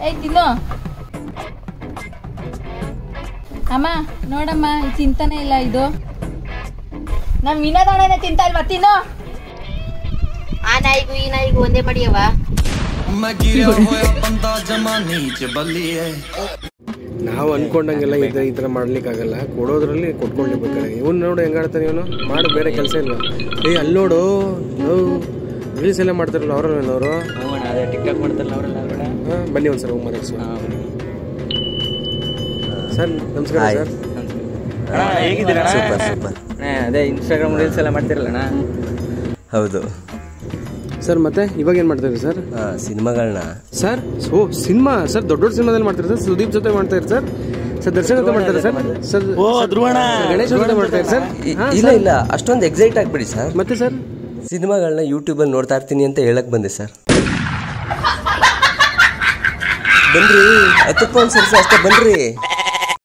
ಏಯ್ ತಿನ್ನು ಅಮ್ಮ ನೋಡಮ್ಮ ಇದು ತಿಂತಾನೆ ಇಲ್ಲ ಇದು ನಮ್ ವಿನೋದಣ್ಣನೇ ತಿಂತಾ ಇಲ್ವಾ ತಿನ್ನು ಆ ನಾಯಿಗೂ ಈ ನಾಯಿಗೂ ಒಂದೇ ಮಡಿಯವ ਮੈਂ ਗਿਰਿਆ ਹੋਇਆ ਬੰਦਾ ਜਮਾਨੀ ਚ ਬੱਲੀਏ ನಾವು ಅನ್ಕೊಂಡಂಗೆಲ್ಲ ಇದು ಈ ಥರ ಮಾಡ್ಲಿಕ್ಕಾಗಲ್ಲ ಕೊಡೋದ್ರಲ್ಲಿ ಕೊಟ್ಕೊಂಡಿರ್ಬೇಕಾರೆ ಇವ್ನು ನೋಡು ಹೆಂಗಾಡ್ತಾನೆ ಇವನು ಮಾಡು ಬೇರೆ ಕೆಲಸ ಇಲ್ವಾ ಏಯ್ ಅಲ್ಲಿ ನೋಡು ನಾವು ರೀಲ್ಸ್ ಎಲ್ಲ ಮಾಡ್ತಾರಲ್ಲ ಅವರಲ್ಲ ಅವರು ಅದೇ ಟಿಕ್ಟಾಕ್ ಮಾಡ್ತಾರಲ್ಲ ಅವರೆಲ್ಲ ಅವರ ಹಾಂ ಬನ್ನಿ ಒಂದು ಸರ್ ಮನೆಗೆ ಸರ್ ನಮಸ್ಕಾರ ಸರ್ ಅಣ್ಣ ಹೇಗಿದ್ದೀರಾ ಸೂಪರ್ ಸೂಪರ್ ಅದೇ ಇನ್ಸ್ಟಾಗ್ರಾಮ್ ರೀಲ್ಸ್ ಎಲ್ಲ ಮಾಡ್ತಿರಲ್ಲ ಅಣ್ಣ ಹೌದು ಸರ್ ಮತ್ತೆ ಇವಾಗ ಏನು ಮಾಡ್ತಾ ಇದ್ದೀರಿ ಸರ್ ಸಿನಿಮಾಗಳನ್ನ ಸರ್ ಓ ಸಿನಿಮಾ ಸರ್ ದೊಡ್ಡ ದೊಡ್ಡ ಸಿನಿಮಾದಲ್ಲಿ ಮಾಡ್ತಾರೆ ಸರ್ ಸುದೀಪ್ ಜೊತೆ ಮಾಡ್ತಾ ಇರಿ ಸರ್ ಸರ್ ದರ್ಶನ್ ಜೊತೆ ಮಾಡ್ತಾರೆ ಸರ್ ಸರ್ ಓ ಧ್ರುವಣ ಗಣೇಶ್ ಜೊತೆ ಮಾಡ್ತಾ ಇರಿ ಸರ್ ಹಾಂ ಇಲ್ಲ ಇಲ್ಲ ಅಷ್ಟೊಂದು ಎಕ್ಸೈಟ್ ಆಗ್ಬಿಡಿ ಸರ್ ಮತ್ತೆ ಸರ್ ಸಿನಿಮಾಗಳನ್ನ ಯೂಟ್ಯೂಬಲ್ಲಿ ನೋಡ್ತಾ ಇರ್ತೀನಿ ಅಂತ ಹೇಳಕ್ ಬಂದೆ ಸರ್ ಬನ್ರಿ ಹತ್ತಕ್ಕೆ ಒಂದು ಸರ್ಸಿ ಅಷ್ಟೇ ಬನ್ರಿ